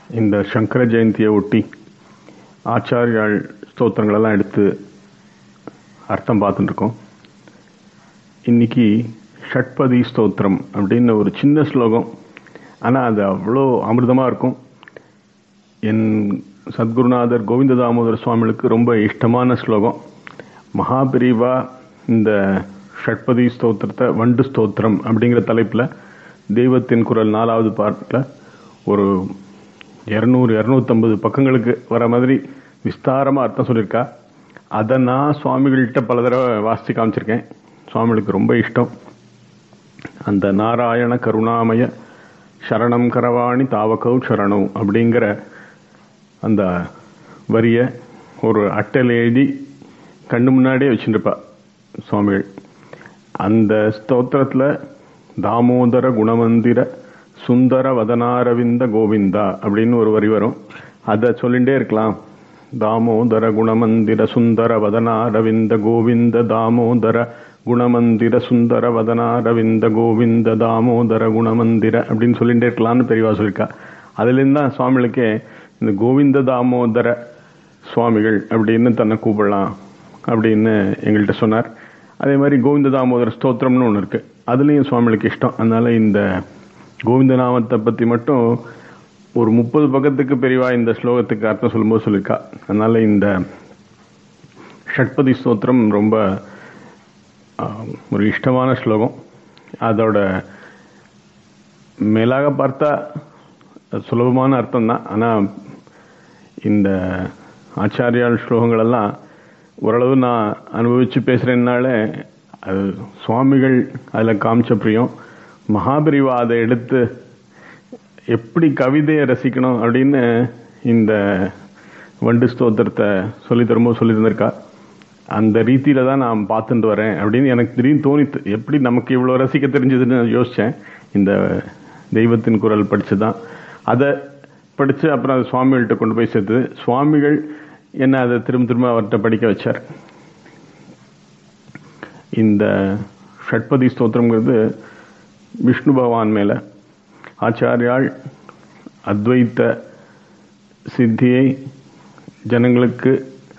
இந்த சங்கர ஜெயந்தியை ஒட்டி ஆச்சாரியால் ஸ்தோத்திரங்களெல்லாம் எடுத்து அர்த்தம் பார்த்துட்டு இருக்கோம் இன்னைக்கு ஷட்பதி ஸ்தோத்திரம் அப்படின்னு ஒரு சின்ன ஸ்லோகம் ஆனால் அது அவ்வளோ அமிர்தமாக இருக்கும் என் சத்குருநாதர் கோவிந்த தாமோதர சுவாமிகளுக்கு ரொம்ப இஷ்டமான ஸ்லோகம் மகாபிரிவா இந்த ஷட்பதி ஸ்தோத்திரத்தை வண்டு ஸ்தோத்திரம் அப்படிங்கிற தலைப்பில் தெய்வத்தின் குரல் நாலாவது பாட்டில் ஒரு இரநூறு இரநூத்தம்பது பக்கங்களுக்கு வர மாதிரி விஸ்தாரமாக அர்த்தம் சொல்லியிருக்கா அதை நான் சுவாமிகள்கிட்ட பல தடவை வாசித்து காமிச்சிருக்கேன் சுவாமிகளுக்கு ரொம்ப இஷ்டம் அந்த நாராயண கருணாமய சரணம் கரவாணி தாவகௌ சரணம் அப்படிங்கிற அந்த வரியை ஒரு அட்டையில் எழுதி கண்ணு முன்னாடியே வச்சுருப்பா சுவாமிகள் அந்த ஸ்தோத்திரத்தில் தாமோதர குணமந்திர சுந்தர வதனாரவிந்த கோவிந்தா அப்படின்னு ஒரு வரி வரும் அதை சொல்லிகிட்டே இருக்கலாம் தாமோதர குணமந்திர சுந்தர வதனாரவிந்த கோவிந்த தாமோதர குணமந்திர சுந்தர வதனாரவிந்த கோவிந்த தாமோதர குணமந்திர அப்படின்னு சொல்லிகிட்டே இருக்கலாம்னு பெரியவா சொல்லியிருக்கா அதுலேருந்து தான் சுவாமிகளுக்கே இந்த கோவிந்த தாமோதர சுவாமிகள் அப்படின்னு தன்னை கூப்பிடலாம் அப்படின்னு எங்கள்கிட்ட சொன்னார் அதே மாதிரி கோவிந்த தாமோதர ஸ்தோத்திரம்னு ஒன்று இருக்குது அதுலேயும் சுவாமிகளுக்கு இஷ்டம் அதனால் இந்த கோவிந்த நாமத்தை பற்றி மட்டும் ஒரு முப்பது பக்கத்துக்கு பெரியவா இந்த ஸ்லோகத்துக்கு அர்த்தம் சொல்லும்போது சொல்லியிருக்கா அதனால் இந்த ஷட்பதி ஸ்தோத்திரம் ரொம்ப ஒரு இஷ்டமான ஸ்லோகம் அதோட மேலாக பார்த்தா சுலபமான அர்த்தம் தான் ஆனால் இந்த ஆச்சாரியால் ஸ்லோகங்களெல்லாம் ஓரளவு நான் அனுபவித்து பேசுகிறேன்னாலே அது சுவாமிகள் அதில் காமிச்ச பிரியம் மகாபிரிவா அதை எடுத்து எப்படி கவிதையை ரசிக்கணும் அப்படின்னு இந்த வண்டு ஸ்தோத்திரத்தை சொல்லி தரும்போது சொல்லி தந்திருக்கா அந்த ரீதியில தான் நான் பார்த்துட்டு வரேன் அப்படின்னு எனக்கு திடீர்னு தோணித்து எப்படி நமக்கு இவ்வளோ ரசிக்க தெரிஞ்சதுன்னு யோசித்தேன் இந்த தெய்வத்தின் குரல் படித்து தான் அதை படித்து அப்புறம் அது சுவாமிகள்கிட்ட கொண்டு போய் சேர்த்தது சுவாமிகள் என்ன அதை திரும்ப திரும்ப அவர்கிட்ட படிக்க வச்சார் இந்த ஷட்பதி ஸ்தோத்திரங்கிறது விஷ்ணு பகவான் மேலே ஆச்சாரியால் அத்வைத்த சித்தியை ஜனங்களுக்கு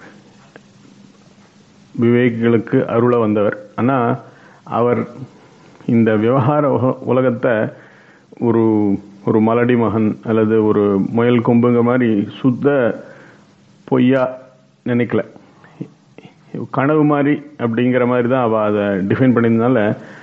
விவேகிகளுக்கு அருள வந்தவர் ஆனால் அவர் இந்த விவகார உலகத்தை ஒரு ஒரு மலடி மகன் அல்லது ஒரு முயல் கொம்புங்க மாதிரி சுத்த பொய்யா நினைக்கல கனவு மாதிரி அப்படிங்கிற மாதிரி தான் அவள் அதை டிஃபைன் பண்ணியிருந்தனால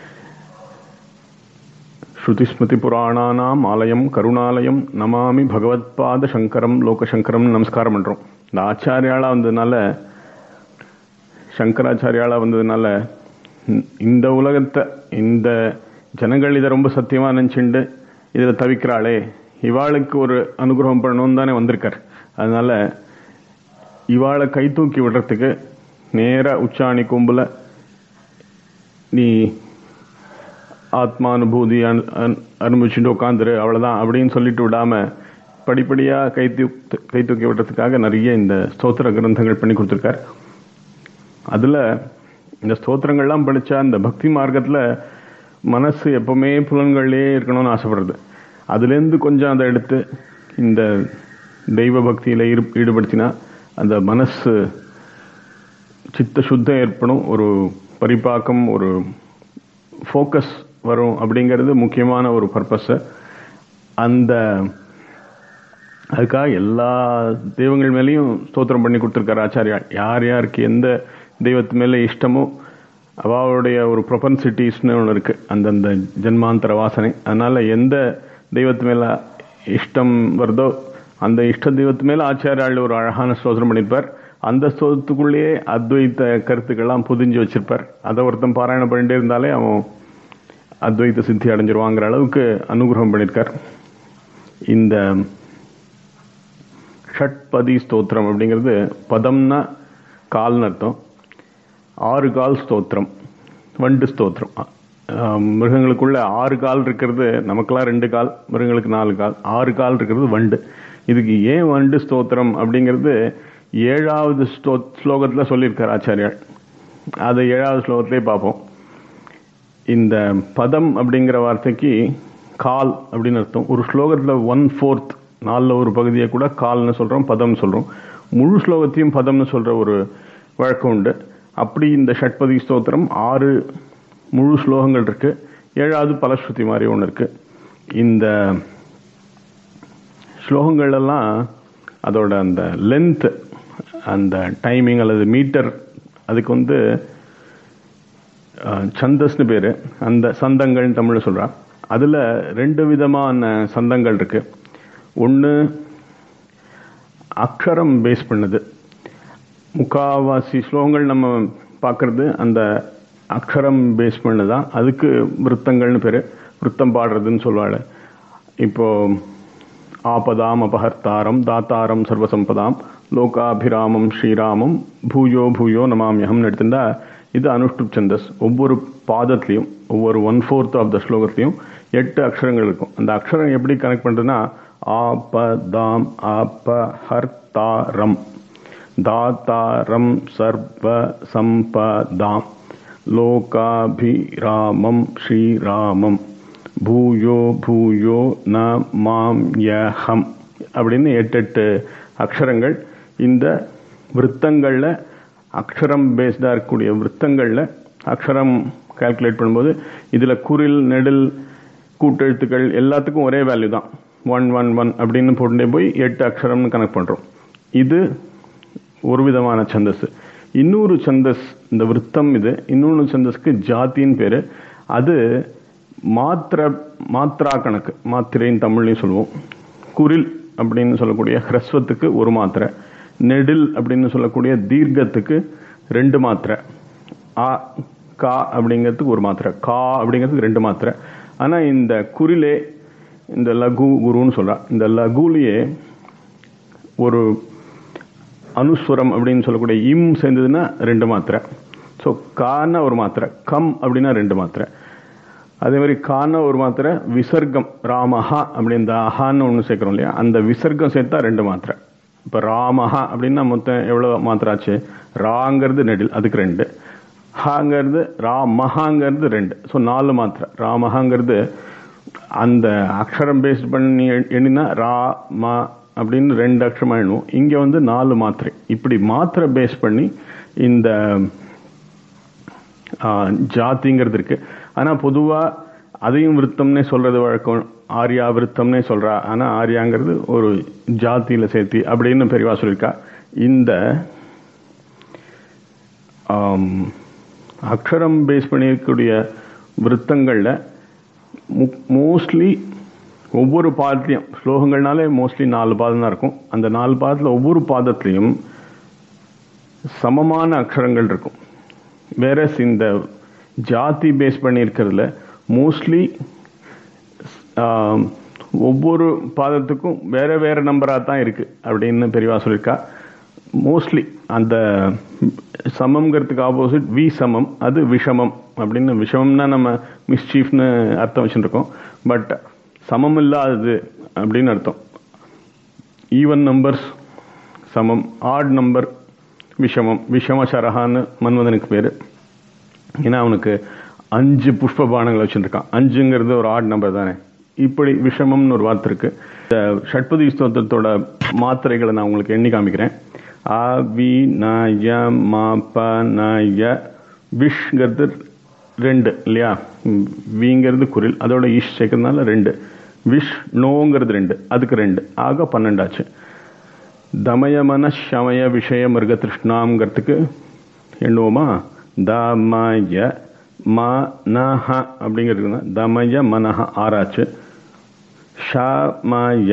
ஸ்ருதிஸ்மிருதி புராணானாம் ஆலயம் கருணாலயம் நமாமி பகவத்பாத சங்கரம் லோகசங்கரம்னு நமஸ்காரம் பண்ணுறோம் இந்த ஆச்சாரியாளாக வந்ததுனால சங்கராச்சாரியாளாக வந்ததுனால இந்த உலகத்தை இந்த ஜனங்கள் இதை ரொம்ப சத்தியமாக நினச்சிண்டு இதில் தவிக்கிறாளே இவாளுக்கு ஒரு அனுகிரகம் பண்ணணும்னு தானே வந்திருக்கார் அதனால இவாளை கை தூக்கி விடுறதுக்கு நேராக உச்சாணி கொம்பில் நீ ஆத்மானுபூதி அனு அனுபவிச்சுட்டு உட்காந்துரு அவ்வளோதான் அப்படின்னு சொல்லிட்டு விடாமல் படிப்படியாக கை தூ கை தூக்கி விடுறதுக்காக நிறைய இந்த ஸ்தோத்திர கிரந்தங்கள் பண்ணி கொடுத்துருக்கார் அதில் இந்த ஸ்தோத்திரங்கள்லாம் படித்தா இந்த பக்தி மார்க்கத்தில் மனசு எப்பவுமே புலன்கள்லேயே இருக்கணும்னு ஆசைப்படுறது அதுலேருந்து கொஞ்சம் அதை எடுத்து இந்த தெய்வ பக்தியில் ஈடு ஈடுபடுத்தினா அந்த மனசு சித்த சுத்தம் ஏற்படும் ஒரு பரிபாக்கம் ஒரு ஃபோக்கஸ் வரும் அப்படிங்கிறது முக்கியமான ஒரு பர்பஸை அந்த அதுக்காக எல்லா தெய்வங்கள் மேலேயும் ஸ்தோத்திரம் பண்ணி கொடுத்துருக்காரு ஆச்சாரியா யார் யாருக்கு எந்த தெய்வத்து மேலே இஷ்டமோ அவளுடைய ஒரு ப்ரொபன்சிட்டிஸ்னு ஒன்று இருக்குது அந்தந்த ஜென்மாந்தர வாசனை அதனால் எந்த தெய்வத்து மேலே இஷ்டம் வருதோ அந்த இஷ்ட தெய்வத்து மேலே ஆச்சாரியால் ஒரு அழகான ஸ்தோத்திரம் பண்ணியிருப்பார் அந்த ஸ்தோத்திரத்துக்குள்ளேயே அத்வைத்த கருத்துக்கள்லாம் புதிஞ்சு வச்சிருப்பார் அதை ஒருத்தன் பாராயணம் பண்ணிட்டே இருந்தாலே அவன் அத்வைத்த சித்தி அடைஞ்சிருவாங்கிற அளவுக்கு அனுகிரகம் பண்ணியிருக்கார் இந்த ஷட்பதி ஸ்தோத்திரம் அப்படிங்கிறது பதம்னா கால்னு அர்த்தம் ஆறு கால் ஸ்தோத்திரம் வண்டு ஸ்தோத்திரம் மிருகங்களுக்குள்ள ஆறு கால் இருக்கிறது நமக்கெல்லாம் ரெண்டு கால் மிருகங்களுக்கு நாலு கால் ஆறு கால் இருக்கிறது வண்டு இதுக்கு ஏன் வண்டு ஸ்தோத்திரம் அப்படிங்கிறது ஏழாவது ஸ்தோ ஸ்லோகத்தில் சொல்லியிருக்கார் ஆச்சாரியால் அதை ஏழாவது ஸ்லோகத்திலே பார்ப்போம் இந்த பதம் அப்படிங்கிற வார்த்தைக்கு கால் அப்படின்னு அர்த்தம் ஒரு ஸ்லோகத்தில் ஒன் ஃபோர்த் நாலில் ஒரு பகுதியை கூட கால்னு சொல்கிறோம் பதம்னு சொல்கிறோம் முழு ஸ்லோகத்தையும் பதம்னு சொல்கிற ஒரு வழக்கம் உண்டு அப்படி இந்த ஷட்பதி ஸ்தோத்திரம் ஆறு முழு ஸ்லோகங்கள் இருக்கு ஏழாவது பலஸ்ருதி மாதிரி ஒன்று இருக்கு இந்த ஸ்லோகங்கள் எல்லாம் அதோட அந்த லென்த் அந்த டைமிங் அல்லது மீட்டர் அதுக்கு வந்து அஹ், சந்தஸ்னு பேரு அந்த சந்தங்கள்னு தமிழ்ல சொல்றான் அதுல ரெண்டு விதமான சந்தங்கள் இருக்கு ஒன்று அக்ஷரம் பேஸ் பண்ணுது முக்காவாசி ஸ்லோகங்கள் நம்ம பார்க்கறது அந்த அக்ஷரம் பேஸ் பண்ணதான் அதுக்கு விருத்தங்கள்னு பேரு விருத்தம் பாடுறதுன்னு சொல்லுவாள் இப்போ ஆபதாம் அபஹர்த்தாரம் தாத்தாரம் சர்வசம்பதாம் லோகாபிராமம் ஸ்ரீராமம் பூயோ பூயோ நமாமியகம்னு எடுத்துட்டா இது அனுஷ்டுப் சந்தஸ் ஒவ்வொரு பாதத்துலையும் ஒவ்வொரு ஒன் ஃபோர்த் ஆஃப் த ஸ்லோகத்துலையும் எட்டு அக்ஷரங்கள் இருக்கும் அந்த அக்ஷரம் எப்படி கனெக்ட் பண்றதுன்னா ஆபதாம் அபஹர்த்தாரம் தாத்தாரம் சர்வ சம்பதாம் லோகாபிராமம் ஸ்ரீராமம் பூயோ பூயோ ந மாம் யஹம் அப்படின்னு எட்டு எட்டு அக்ஷரங்கள் இந்த விருத்தங்கள்ல அக்ஷரம் பேஸ்டா இருக்கக்கூடிய விருத்தங்கள்ல அக்ஷரம் கால்குலேட் பண்ணும்போது இதுல குரில் நெடில் கூட்டெழுத்துக்கள் எல்லாத்துக்கும் ஒரே வேல்யூ தான் ஒன் ஒன் ஒன் அப்படின்னு போட்டுட்டே போய் எட்டு அக்ஷரம்னு கனெக்ட் பண்றோம் இது ஒரு விதமான சந்தஸ் இன்னொரு சந்தஸ் இந்த விருத்தம் இது இன்னொரு சந்தஸ்க்கு ஜாத்தின்னு பேரு அது மாத்திர மாத்ரா கணக்கு மாத்திரைன்னு தமிழ்லையும் சொல்லுவோம் குரில் அப்படின்னு சொல்லக்கூடிய ஹ்ரஸ்வத்துக்கு ஒரு மாத்திரை நெடில் அப்படின்னு சொல்லக்கூடிய தீர்க்கத்துக்கு ரெண்டு மாத்திரை ஆ கா அப்படிங்கிறதுக்கு ஒரு மாத்திரை கா அப்படிங்கிறதுக்கு ரெண்டு மாத்திரை ஆனா இந்த குறிலே இந்த லகு குருன்னு சொல்றா இந்த லகுலேயே ஒரு அனுஸ்வரம் அப்படின்னு சொல்லக்கூடிய இம் சேர்ந்ததுன்னா ரெண்டு மாத்திரை ஸோ கான ஒரு மாத்திரை கம் அப்படின்னா ரெண்டு மாத்திரை அதே மாதிரி கான ஒரு மாத்திரை விசர்க்கம் ராமஹா அப்படி இந்த அஹான்னு ஒன்று சேர்க்கிறோம் இல்லையா அந்த விசர்க்கம் சேர்த்தா ரெண்டு மாத்திரை இப்போ ராமஹா அப்படின்னா மொத்தம் எவ்வளோ மாத்திரை ஆச்சு ராங்கிறது நெடில் அதுக்கு ரெண்டு ஹாங்கிறது ராமஹாங்கிறது ரெண்டு ஸோ நாலு மாத்திரை ராமஹாங்கிறது அந்த அக்ஷரம் பேஸ் பண்ணி எண்ணினா ரா ம அப்படின்னு ரெண்டு அக்ஷரமா எண்ணுவோம் இங்க வந்து நாலு மாத்திரை இப்படி மாத்திரை பேஸ் பண்ணி இந்த ஜாதிங்கிறது இருக்கு ஆனா பொதுவா அதையும் விருத்தம்னே சொல்றது வழக்கம் ஆர்யா விருத்தம்னே சொல்றா ஆனா ஆர்யாங்கிறது ஒரு ஜாதியில சேர்த்தி அப்படின்னு பெரியவா சொல்லியிருக்கா இந்த அக்ஷரம் பேஸ் பண்ணியிருக்கக்கூடிய விருத்தங்கள்ல மோஸ்ட்லி ஒவ்வொரு பாதத்திலையும் ஸ்லோகங்கள்னாலே மோஸ்ட்லி நாலு பாதம் தான் இருக்கும் அந்த நாலு பாதத்தில் ஒவ்வொரு பாதத்திலையும் சமமான அக்ஷரங்கள் இருக்கும் வேற இந்த ஜாதி பேஸ் பண்ணி இருக்கிறதுல மோஸ்ட்லி ஒவ்வொரு பாதத்துக்கும் வேற வேற நம்பராக தான் இருக்கு அப்படின்னு பெரியவா சொல்லியிருக்கா மோஸ்ட்லி அந்த சமம்ங்கிறதுக்கு ஆப்போசிட் வி சமம் அது விஷமம் அப்படின்னு விஷமம்னா நம்ம மிஸ்சீஃப்னு அர்த்தம் வச்சுருக்கோம் பட் சமம் இல்லாதது அப்படின்னு அர்த்தம் ஈவன் நம்பர்ஸ் சமம் ஆட் நம்பர் விஷமம் விஷமசரஹான்னு மன்மதனுக்கு பேர் ஏன்னா அவனுக்கு அஞ்சு புஷ்ப பானங்கள் வச்சுருக்கான் அஞ்சுங்கிறது ஒரு ஆட் நம்பர் தானே இப்படி விஷமம்னு ஒரு வார்த்தை இருக்கு இந்த ஷட்பதி ஸ்தோத்திரத்தோட மாத்திரைகளை நான் உங்களுக்கு எண்ணி காமிக்கிறேன் ஆ வி நய மா ப நய விஷங்கிறது ரெண்டு இல்லையா விங்கிறது குரில் அதோட இஷ் சேர்க்கறதுனால ரெண்டு விஷ் நோங்கிறது ரெண்டு அதுக்கு ரெண்டு ஆக பன்னெண்டாச்சு தமயமன சமய விஷய மிருக திருஷ்ணாங்கிறதுக்கு எண்ணுவோமா தமய ம நஹ அப்படிங்கிறது தமய மனஹ ஆறாச்சு ஷமய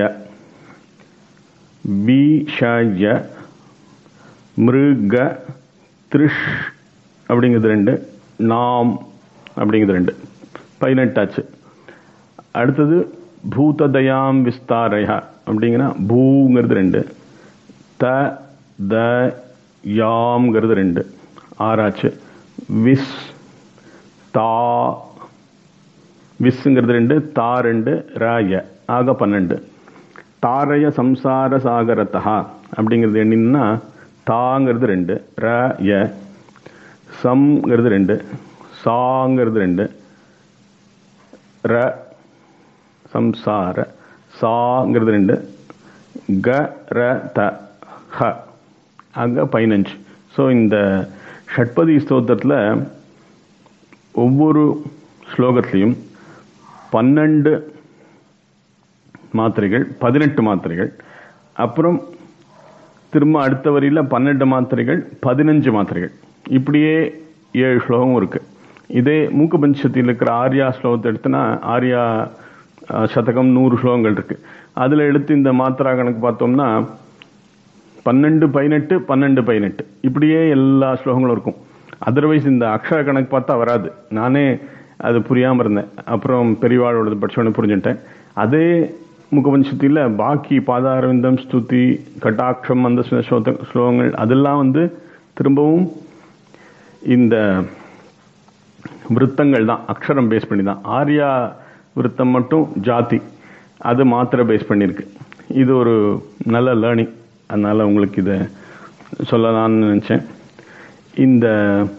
விஷய மிருக திருஷ் அப்படிங்கிறது ரெண்டு நாம் அப்படிங்கிறது ரெண்டு பதினெட்டாச்சு அடுத்தது பூததயாம் விஸ்தாரயா அப்படிங்கன்னா பூங்கிறது ரெண்டு த த யாம்ங்கிறது ரெண்டு ஆறாச்சு விஸ் தா விஸ்ங்கிறது ரெண்டு தா ரெண்டு ராய ஆக பன்னெண்டு தாரய சம்சார சாகரத்தா அப்படிங்கிறது என்னன்னா தாங்கிறது ரெண்டு ர ய சம்ங்கிறது ரெண்டு சாங்கிறது ரெண்டு ர சம்சார சாங்கிறது ரெண்டு க ர த ஹ அங்கே பதினஞ்சு ஸோ இந்த ஷட்பதி ஸ்தோத்திரத்தில் ஒவ்வொரு ஸ்லோகத்திலையும் பன்னெண்டு மாத்திரைகள் பதினெட்டு மாத்திரைகள் அப்புறம் திரும்ப அடுத்த வரியில் பன்னெண்டு மாத்திரைகள் பதினஞ்சு மாத்திரைகள் இப்படியே ஏழு ஸ்லோகம் இருக்கு இதே மூக்க பஞ்சத்தில் இருக்கிற ஆர்யா ஸ்லோகத்தை எடுத்தனா ஆர்யா அஹ், சதகம் நூறு ஸ்லோகங்கள் இருக்கு அதில் எடுத்து இந்த மாத்திரா கணக்கு பார்த்தோம்னா பன்னெண்டு பதினெட்டு பன்னெண்டு பதினெட்டு இப்படியே எல்லா ஸ்லோகங்களும் இருக்கும் அதர்வைஸ் இந்த அக்ஷர கணக்கு பார்த்தா வராது நானே அது புரியாமல் இருந்தேன் அப்புறம் பெரியவாளோடது படிச்சோன்னு புரிஞ்சுட்டேன் அதே முகபஞ்சத்தில் பாக்கி பாதாரவிந்தம் ஸ்துதி கட்டாட்சம் அந்த சில ஸ்லோக- ஸ்லோகங்கள் அதெல்லாம் வந்து திரும்பவும் இந்த விருத்தங்கள் தான் அக்ஷரம் பேஸ் பண்ணி தான் ஆர்யா விருத்தம் மட்டும் ஜாதி அது மாத்திரை பேஸ் பண்ணியிருக்கு இது ஒரு நல்ல லேர்னிங் அதனால உங்களுக்கு இதை சொல்லலாம்னு நினச்சேன் இந்த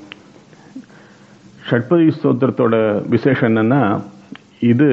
ஷட்பதி ஸ்தோத்திரத்தோட விசேஷம் என்னன்னா இது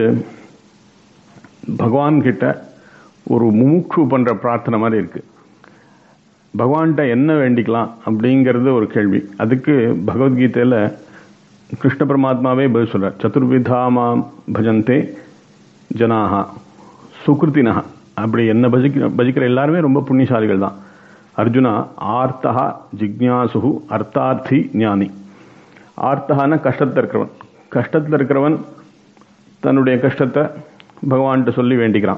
பகவான் கிட்ட ஒரு முமுட்சு பண்ற பிரார்த்தனை மாதிரி இருக்கு பகவான்கிட்ட என்ன வேண்டிக்கலாம் அப்படிங்கிறது ஒரு கேள்வி அதுக்கு பகவத்கீதையில கிருஷ்ண பரமாத்மாவே பதில் சொல்றார் சதுர்விதாமாம் பஜந்தே ஜனாஹா சுகிருத்தினா அப்படி என்ன பஜிக்க பஜிக்கிற எல்லாருமே ரொம்ப புண்ணியசாலிகள் தான் அர்ஜுனா ஆர்த்தா ஜிக்ஞாசு அர்த்தார்த்தி ஞானி ஆர்த்தகான கஷ்டத்தில் இருக்கிறவன் கஷ்டத்தில் இருக்கிறவன் தன்னுடைய கஷ்டத்தை பகவான்கிட்ட சொல்லி வேண்டிக்கிறான்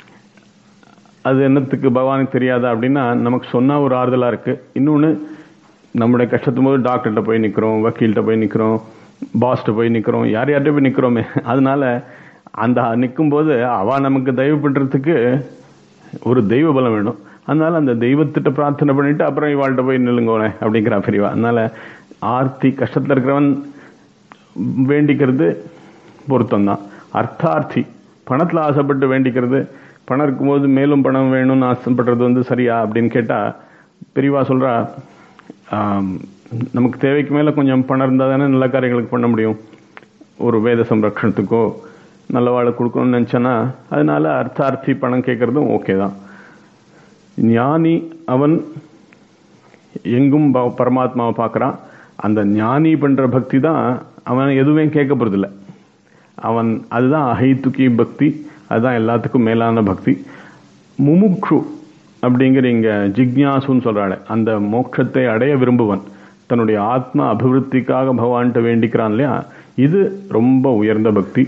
அது என்னத்துக்கு பகவானுக்கு தெரியாதா அப்படின்னா நமக்கு சொன்னா ஒரு ஆறுதலா இருக்கு இன்னொன்று நம்முடைய கஷ்டத்தும் போது டாக்டர்கிட்ட போய் நிற்கிறோம் வக்கீல்கிட்ட போய் நிற்கிறோம் பாஸ்ட்ட போய் நிற்கிறோம் யார் யார்கிட்ட போய் நிற்கிறோமே அதனால அந்த நிற்கும் போது அவ நமக்கு தயவு பண்றதுக்கு ஒரு தெய்வ பலம் வேணும் அதனால அந்த தெய்வத்திட்ட பிரார்த்தனை பண்ணிட்டு அப்புறம் இவாள்கிட்ட போய் நில்லுங்கோனே அப்படிங்கிறா பெரியவா அதனால ஆர்த்தி கஷ்டத்தில் இருக்கிறவன் வேண்டிக்கிறது பொருத்தம் தான் அர்த்தார்த்தி பணத்தில் ஆசைப்பட்டு வேண்டிக்கிறது பணம் இருக்கும்போது மேலும் பணம் வேணும்னு ஆசைப்படுறது வந்து சரியா அப்படின்னு கேட்டா பெரியவா சொல்றா ஆம், நமக்கு தேவைக்கு மேல கொஞ்சம் பணம் இருந்தால் தானே நல்ல காரியங்களுக்கு பண்ண முடியும் ஒரு வேத சம்ரக்ஷணத்துக்கோ நல்ல வாழை கொடுக்கணும்னு நினைச்சேன்னா அதனால அர்த்தார்த்தி பணம் கேட்கறதும் ஓகே தான் ஞானி அவன் எங்கும் ப- பரமாத்மாவை பார்க்கறான் அந்த ஞானி பண்ற பக்தி தான் அவன் எதுவுமே கேட்க போறதில்ல அவன் அதுதான் அஹைத்துக்கி பக்தி அதுதான் எல்லாத்துக்கும் மேலான பக்தி முமுக்ஷு அப்படிங்கிற இங்க ஜிக்ஞாசுன்னு சொல்றாள் அந்த மோட்சத்தை அடைய விரும்புவன் தன்னுடைய ஆத்ம அபிவிருத்திக்காக பகவான்கிட்ட வேண்டிக்கிறான் இல்லையா இது ரொம்ப உயர்ந்த பக்தி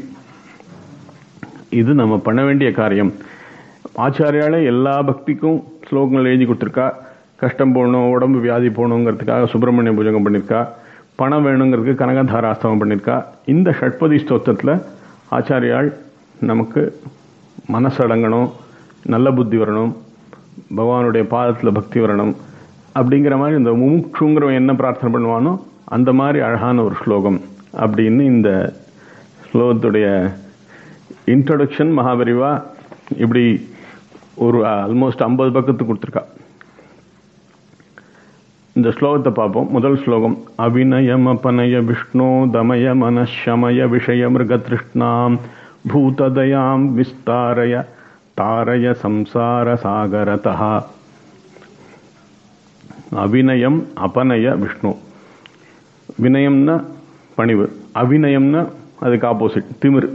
இது நம்ம பண்ண வேண்டிய காரியம் ஆச்சாரியாலே எல்லா பக்திக்கும் ஸ்லோகங்கள் எழுதி கொடுத்துருக்கா கஷ்டம் போகணும் உடம்பு வியாதி போகணுங்கிறதுக்காக சுப்பிரமணிய பூஜகம் பண்ணியிருக்கா பணம் வேணுங்கிறதுக்கு கனகதாராஸ்தவம் பண்ணியிருக்கா இந்த ஷட்பதி ஸ்தோத்திரத்தில் ஆச்சாரியால் நமக்கு மனசடங்கணும் நல்ல புத்தி வரணும் பகவானுடைய பாதத்தில் பக்தி வரணும் அப்படிங்கிற மாதிரி இந்த முமுட்சுங்கிறவன் என்ன பிரார்த்தனை பண்ணுவானோ அந்த மாதிரி அழகான ஒரு ஸ்லோகம் அப்படின்னு இந்த ஸ்லோகத்துடைய இன்ட்ரொடக்ஷன் மகாபரிவா இப்படி ஒரு ஆல்மோஸ்ட் ஐம்பது பக்கத்துக்கு கொடுத்துருக்கா இந்த ஸ்லோகத்தை பார்ப்போம் முதல் ஸ்லோகம் அபிநயம் அபநய விஷ்ணு தமய மனஷமய விஷய மிருகதிருஷ்ணாம் பூததயாம் விஸ்தாரய தாரய சம்சார சாகரதா அபிநயம் அபநய விஷ்ணு வினயம்னா பணிவு அபிநயம்னா அதுக்கு ஆப்போசிட் திமிரு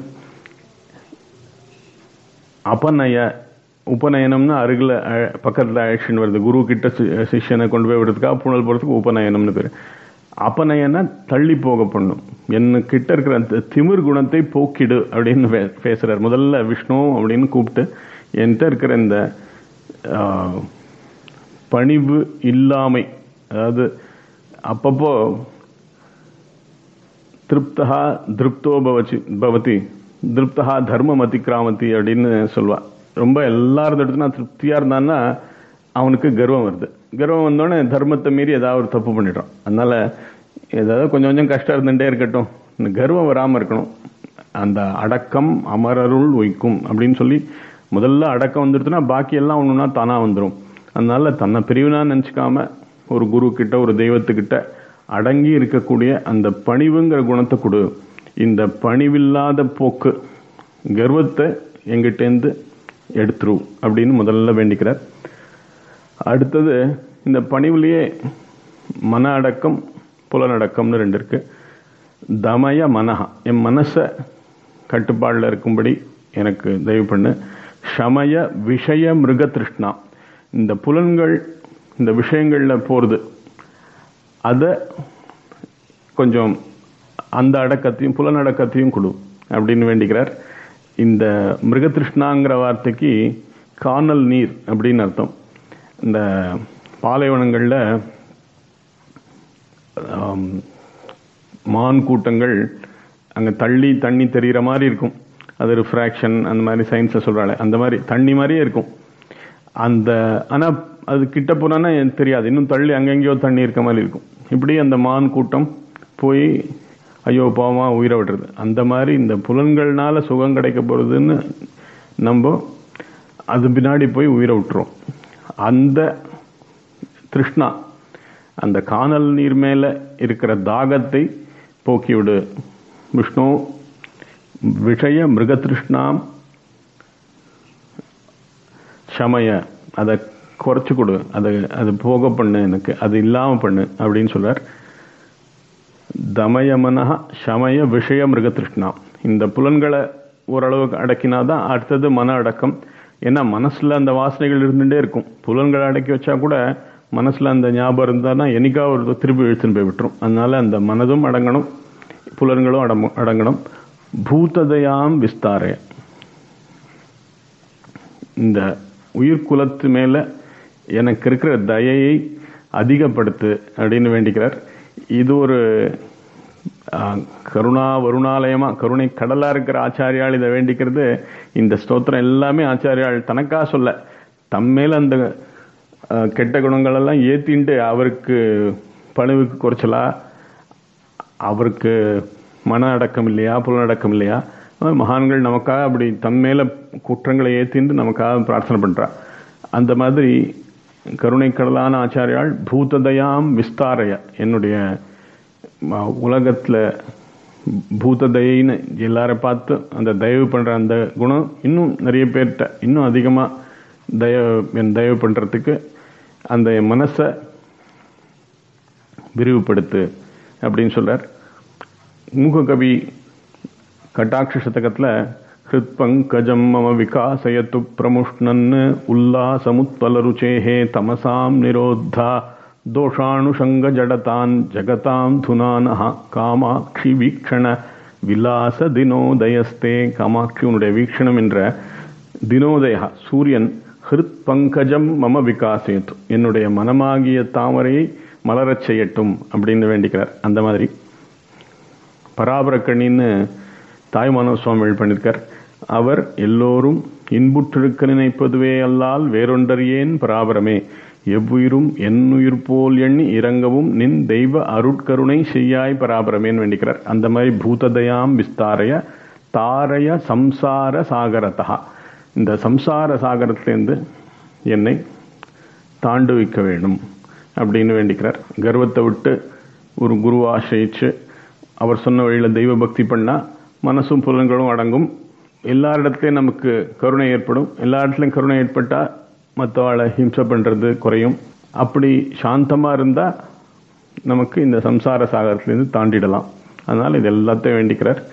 அபநய உபநயனம்னா அருகில் பக்கத்தில் ஆக்ஷன் வருது குரு கிட்ட சி- சிஷ்யனை கொண்டு போய் விடுறதுக்காக புனல் போகிறதுக்கு உபநயனம்னு பேர் அபநயனா தள்ளி போக பண்ணும் என்ன கிட்ட இருக்கிற அந்த திமிர் குணத்தை போக்கிடு அப்படின்னு பே- பேசுறார் முதல்ல விஷ்ணு அப்படின்னு கூப்பிட்டு என்கிட்ட இருக்கிற இந்த ஆ, பணிவு இல்லாமை அதாவது அப்பப்போ திருப்தா திருப்தோ பவச்சி பவதி திருப்தா தர்மம் அதிக்கிராமதி அப்படின்னு சொல்லுவா ரொம்ப எல்லாரும் இடத்துல திருப்தியா இருந்தான்னா அவனுக்கு கர்வம் வருது கர்வம் வந்தோடனே தர்மத்தை மீறி ஏதாவது ஒரு தப்பு பண்ணிடுறான் அதனால ஏதாவது கொஞ்சம் கொஞ்சம் கஷ்டம் இருந்துட்டே இருக்கட்டும் இந்த கர்வம் வராம இருக்கணும் அந்த அடக்கம் அமரருள் உய்க்கும் அப்படின்னு சொல்லி முதல்ல அடக்கம் வந்துடுச்சுன்னா பாக்கி எல்லாம் ஒண்ணுன்னா தானா வந்துடும் அதனால தன்னை பிரிவினா நினைச்சுக்காம ஒரு குரு கிட்ட ஒரு தெய்வத்துக்கிட்ட அடங்கி இருக்கக்கூடிய அந்த பணிவுங்கிற குணத்தை கொடு இந்த பணிவில்லாத போக்கு கர்வத்தை எங்கிட்டேருந்து எடுத்துரு அப்படின்னு முதல்ல வேண்டிக்கிறார் அடுத்தது இந்த பணிவுலேயே மன அடக்கம் புலனடக்கம்னு ரெண்டு இருக்கு தமய மனஹா என் மனசை கட்டுப்பாடில் இருக்கும்படி எனக்கு தயவு பண்ணு ஷமய விஷய மிருக திருஷ்ணா இந்த புலன்கள் இந்த விஷயங்களில் போகிறது அதை கொஞ்சம் அந்த அடக்கத்தையும் புலனடக்கத்தையும் கொடு அப்படின்னு வேண்டிக்கிறார் இந்த மிருகதிருஷ்ணாங்கிற வார்த்தைக்கு காணல் நீர் அப்படின்னு அர்த்தம் இந்த பாலைவனங்களில் மான் கூட்டங்கள் அங்கே தள்ளி தண்ணி தெரிகிற மாதிரி இருக்கும் அது ரிஃப்ராக்ஷன் அந்த மாதிரி சயின்ஸை சொல்கிறாள் அந்த மாதிரி தண்ணி மாதிரியே இருக்கும் அந்த ஆனால் அது கிட்ட போனான்னா எனக்கு தெரியாது இன்னும் தள்ளி அங்கெங்கேயோ தண்ணி இருக்க மாதிரி இருக்கும் இப்படி அந்த மான் கூட்டம் போய் ஐயோ பாவமா உயிரை விடுறது அந்த மாதிரி இந்த புலன்கள்னால சுகம் கிடைக்க போகிறதுன்னு நம்ம அது பின்னாடி போய் உயிரை விட்டுரும் அந்த திருஷ்ணா அந்த காணல் நீர் மேலே இருக்கிற தாகத்தை போக்கிவிடு விஷ்ணு விஷய மிருகதிருஷ்ணாம் சமய அதை குறைச்சு கொடு அதை அது போக பண்ணு எனக்கு அது இல்லாமல் பண்ணு அப்படின்னு சொல்றார் தமயமனா சமய விஷய மிருகதிருஷ்ணா இந்த புலன்களை ஓரளவுக்கு அடக்கினாதான் அடுத்தது மன அடக்கம் ஏன்னா மனசுல அந்த வாசனைகள் இருந்துட்டே இருக்கும் புலன்களை அடக்கி வச்சா கூட மனசுல அந்த ஞாபகம் இருந்தானா என்னைக்கா ஒரு திருப்பி இழுத்துன்னு போய் விட்டுரும் அதனால அந்த மனதும் அடங்கணும் புலன்களும் அடம் அடங்கணும் பூததயாம் விஸ்தாரய இந்த உயிர்குலத்து மேல எனக்கு இருக்கிற தயையை அதிகப்படுத்து அப்படின்னு வேண்டிக்கிறார் இது ஒரு கருணா வருணாலயமா கருணை கடலா இருக்கிற ஆச்சாரியால் இதை வேண்டிக்கிறது இந்த ஸ்தோத்திரம் எல்லாமே ஆச்சாரியால் தனக்கா சொல்ல தம்மேல அந்த கெட்ட குணங்கள் எல்லாம் ஏத்தின்ட்டு அவருக்கு பணிவுக்கு குறைச்சலா அவருக்கு மன அடக்கம் இல்லையா புலனடக்கம் இல்லையா மகான்கள் நமக்காக அப்படி தம் மேல குற்றங்களை ஏத்தின்னு நமக்காக பிரார்த்தனை பண்றா அந்த மாதிரி கருணை கடலான ஆச்சாரியால் பூததயாம் விஸ்தாரைய என்னுடைய உலகத்துல பூததயின்னு எல்லாரும் பார்த்து அந்த தயவு பண்ற அந்த குணம் இன்னும் நிறைய பேர்கிட்ட இன்னும் அதிகமா தய என் தயவு பண்றதுக்கு அந்த மனசை விரிவுபடுத்து அப்படின்னு சொல்றார் மூககவி கட்டாட்சி சதகத்தில் ஹிருத் பங்கஜம் மம விகாசயத்து பிரமுஷ்ணன் உல்லாசமுத்வலருச்சேஹே தமசாம் நிரோத்தா தோஷானுஷங்க ஜடதான் ஜகதாம் துனானஹ காமாட்சி வீக்ஷண விலாச தினோதயஸ்தே காமாட்சி உன்னுடைய வீக்ஷணம் என்ற தினோதய சூரியன் ஹிருத் பங்கஜம் மம விகாசயத்து என்னுடைய மனமாகிய தாமரையை மலரச் செய்யட்டும் அப்படின்னு வேண்டிக்கிறார் அந்த மாதிரி பராபரக்கணின்னு தாய்மானவ சுவாமிகள் பண்ணியிருக்கார் அவர் எல்லோரும் இன்புற்றிருக்க நினைப்பதுவே அல்லால் வேறொன்றறியேன் பராபரமே எவ்வுயிரும் என்னுயிர் போல் எண்ணி இறங்கவும் நின் தெய்வ அருட்கருணை செய்யாய் பராபரமேன்னு வேண்டிக்கிறார் அந்த மாதிரி பூததயாம் விஸ்தாரைய தாரய சம்சார சாகரத்தா இந்த சம்சார சாகரத்திலேருந்து என்னை தாண்டுவிக்க வேண்டும் அப்படின்னு வேண்டிக்கிறார் கர்வத்தை விட்டு ஒரு குரு ஆசிரியிச்சு அவர் சொன்ன வழியில் தெய்வ பக்தி பண்ணால் மனசும் புலன்களும் அடங்கும் எல்லா இடத்துலையும் நமக்கு கருணை ஏற்படும் எல்லா இடத்துலையும் கருணை ஏற்பட்டால் மற்றவாளை ஹிம்சை பண்ணுறது குறையும் அப்படி சாந்தமாக இருந்தால் நமக்கு இந்த சம்சார சாகரத்துலேருந்து தாண்டிடலாம் அதனால் இது எல்லாத்தையும் வேண்டிக்கிறார்